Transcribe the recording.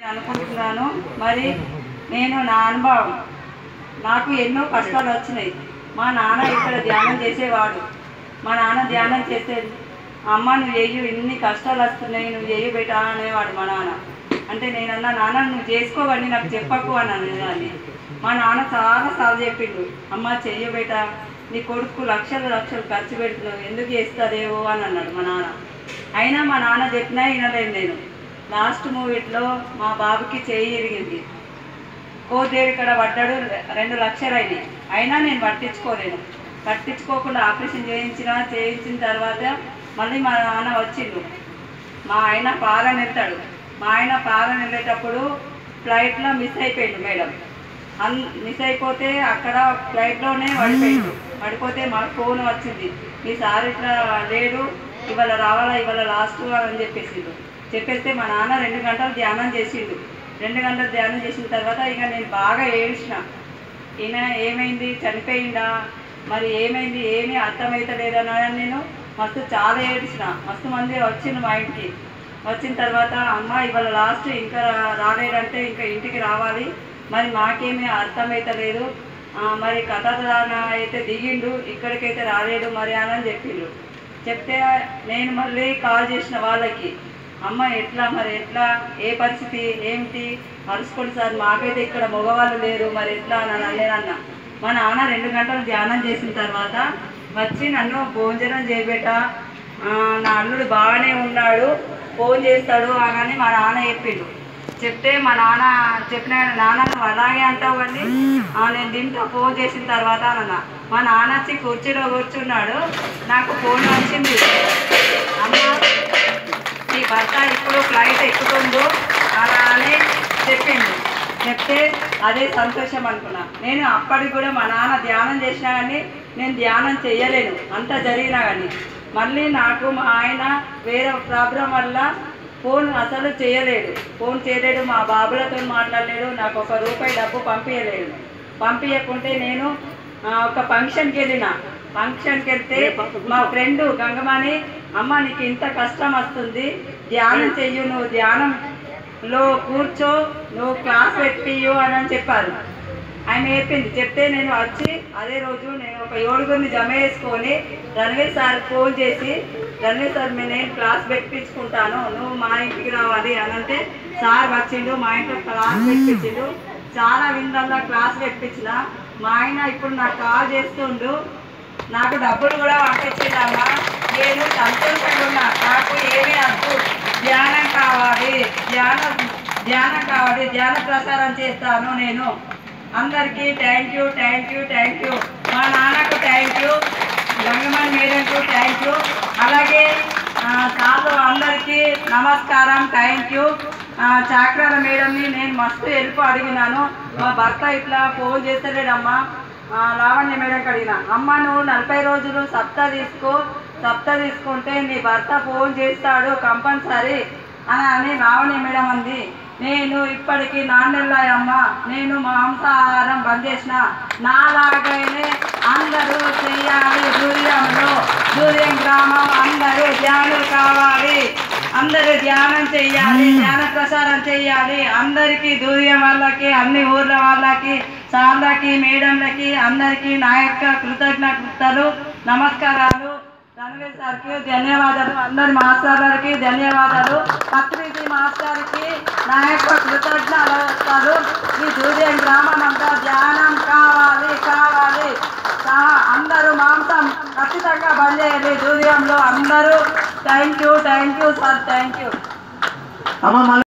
అనుకుంటున్నాను మరి నేను నా అనుభవం నాకు ఎన్నో కష్టాలు వచ్చినాయి మా నాన్న ఇక్కడ ధ్యానం చేసేవాడు మా నాన్న ధ్యానం చేసేది అమ్మ నువ్వు చెయ్యి ఇన్ని కష్టాలు వస్తున్నాయి నువ్వు చెయ్యి బేటా అనేవాడు మా నాన్న అంటే నేనన్నా నాన్న నువ్వు చేసుకోవని నాకు చెప్పకు అని అనేదాన్ని మా నాన్న చాలా సార్లు చెప్పిండు అమ్మ చెయ్యి బేటా నీ కొడుకు లక్షలు లక్షలు ఖర్చు పెడుతున్నావు ఎందుకు చేస్తారేవో అని అన్నాడు మా నాన్న అయినా మా నాన్న చెప్పినా వినలేదు నేను లాస్ట్ మూవీలో మా బాబుకి చెయ్యి ఇరిగింది కోదేవి ఇక్కడ పడ్డాడు రెండు లక్షలు అయినాయి అయినా నేను పట్టించుకోలేను పట్టించుకోకుండా ఆపరేషన్ చేయించిన చేయించిన తర్వాత మళ్ళీ మా నాన్న వచ్చిండు మా ఆయన పాలన వెళ్తాడు మా ఆయన పాలన వెళ్ళేటప్పుడు ఫ్లైట్లో మిస్ అయిపోయిండు మేడం అన్ మిస్ అయిపోతే అక్కడ ఫ్లైట్లోనే పడిపోయిండు పడిపోతే మాకు ఫోన్ వచ్చింది మీ సార్ ఇట్లా లేడు ఇవాళ రావాలా ఇవాళ లాస్ట్ అని చెప్పేసిండు చెప్పేస్తే మా నాన్న రెండు గంటలు ధ్యానం చేసిండు రెండు గంటలు ధ్యానం చేసిన తర్వాత ఇక నేను బాగా ఏడ్చిన ఈయన ఏమైంది చనిపోయిందా మరి ఏమైంది ఏమీ అర్థమవుతలేదని నేను మస్తు చాలా ఏడ్చిన మస్తు మంది వచ్చిండు మా ఇంటికి వచ్చిన తర్వాత అమ్మ ఇవాళ లాస్ట్ ఇంకా రాలేడంటే ఇంకా ఇంటికి రావాలి మరి మాకేమీ అర్థమవుతలేదు ఆ, మరి కథాదాన అయితే దిగిండు ఇక్కడికైతే రాలేడు మరి అని చెప్పిండు చెప్తే నేను మళ్ళీ కాల్ చేసిన వాళ్ళకి అమ్మ ఎట్లా మరి ఎట్లా ఏ పరిస్థితి ఏమిటి మరుసుకోండి సార్ మాకైతే ఇక్కడ మగవాళ్ళు లేరు మరి ఎట్లా అని అన్నానన్న మా నాన్న రెండు గంటలు ధ్యానం చేసిన తర్వాత వచ్చి నన్ను భోజనం చేయబెట ఆ, నా అల్లుడు బాగానే ఉన్నాడు ఫోన్ చేస్తాడు అని మా నాన్న చెప్పిండు చెప్తే మా నాన్న చెప్పిన నాన్న నువ్వు అలాగే అంటావు అండి నేను దీంతో ఫోన్ చేసిన తర్వాత అన్న మా నాన్న వచ్చి కుర్చీలో కూర్చున్నాడు నాకు ఫోన్ వచ్చింది అమ్మ నీ భర్త ఇప్పుడు ఫ్లైట్ ఎక్కుతుండు అలా అని చెప్పిండు చెప్తే అదే సంతోషం అనుకున్నా నేను అప్పటికి కూడా మా నాన్న ధ్యానం చేసినా కానీ నేను ధ్యానం చేయలేను అంత జరిగినా కానీ మళ్ళీ నాకు మా ఆయన వేరే ప్రాబ్లం వల్ల ఫోన్ అసలు చేయలేడు ఫోన్ చేయలేడు మా బాబులతో మాట్లాడలేడు నాకు ఒక రూపాయి డబ్బు పంపించలేడు పంపించకుంటే నేను ఆ, ఒక ఫంక్షన్కి వెళ్ళిన ఫంక్షన్కి వెళ్తే మా ఫ్రెండ్ గంగమాని అమ్మ నీకు ఇంత కష్టం వస్తుంది ధ్యానం చెయ్యు నువ్వు ధ్యానంలో కూర్చో నువ్వు క్లాస్ పెట్టియు అని అని చెప్పారు ఆయన చెప్పింది చెప్తే నేను వచ్చి అదే రోజు నేను ఒక ఏడుగురిని జమ చేసుకొని రణవీర్ సార్ ఫోన్ చేసి రణవీర్ సార్ మీ నేను క్లాస్ పెట్టించుకుంటాను నువ్వు మా ఇంటికి రావాలి అని అంటే సార్ వచ్చిండు మా ఇంట్లో క్లాస్ పెట్టించిండు చాలా విందల్లా క్లాస్ పెట్టించిన మా ఆయన ఇప్పుడు నాకు కాల్ చేస్తుండు నాకు డబ్బులు కూడా పంపించిందమ్మా నేను సంతోషంగా ఉన్నా నాకు ఏమీ అద్దు ధ్యానం కావాలి ధ్యానం ధ్యానం కావాలి ధ్యాన ప్రసారం చేస్తాను నేను అందరికీ thank you thank you thank you మా నాన్నకు థ్యాంక్ యూ గంగమణి మేడంకు థ్యాంక్ యూ అలాగే ఆ, సార్లు అందరికీ నమస్కారం థ్యాంక్ యూ చాక్రాల మేడంని నేను మస్తు హెల్ప్ అడిగినాను మా భర్త ఇట్లా ఫోన్ చేస్తలేడమ్మా ఆ, లావణ్య మేడంకి అడిగిన అమ్మ నువ్వు నలభై రోజులు సప్తా తీసుకో సప్తా తీసుకుంటే నీ భర్త ఫోన్ చేస్తాడు కంపల్సరీ అని అని లావణ్య మేడం అంది నేను ఇప్పటికి నాన్నెళ్ళాయమ్మ నేను మాంసాహారం బంద్ చేసిన నాలాగైనే అందరూ చెయ్యాలి దూర్యంలో దూర్యం గ్రామం అందరూ ధ్యానం కావాలి అందరూ ధ్యానం చెయ్యాలి ధ్యాన ప్రసారం చెయ్యాలి అందరికీ దూర్యం వాళ్ళకి అన్ని ఊర్ల వాళ్ళకి సార్లకి మేడంలకి అందరికీ నా యొక్క కృతజ్ఞతలు నమస్కారాలు రణవీర్ సార్కి ధన్యవాదాలు అందరి మాస్టర్లకి ధన్యవాదాలు పత్రిజీ మాస్టర్కి నా యొక్క కృతజ్ఞతలు ఈ దూర్యం గ్రామం అంతా ధ్యానం కావాలి కావాలి సహా అందరూ మాంసం ఖచ్చితంగా బంద్ చేయాలి దూర్యంలో అందరూ thank you thank you sir thank you అమ్మ మళ్ళీ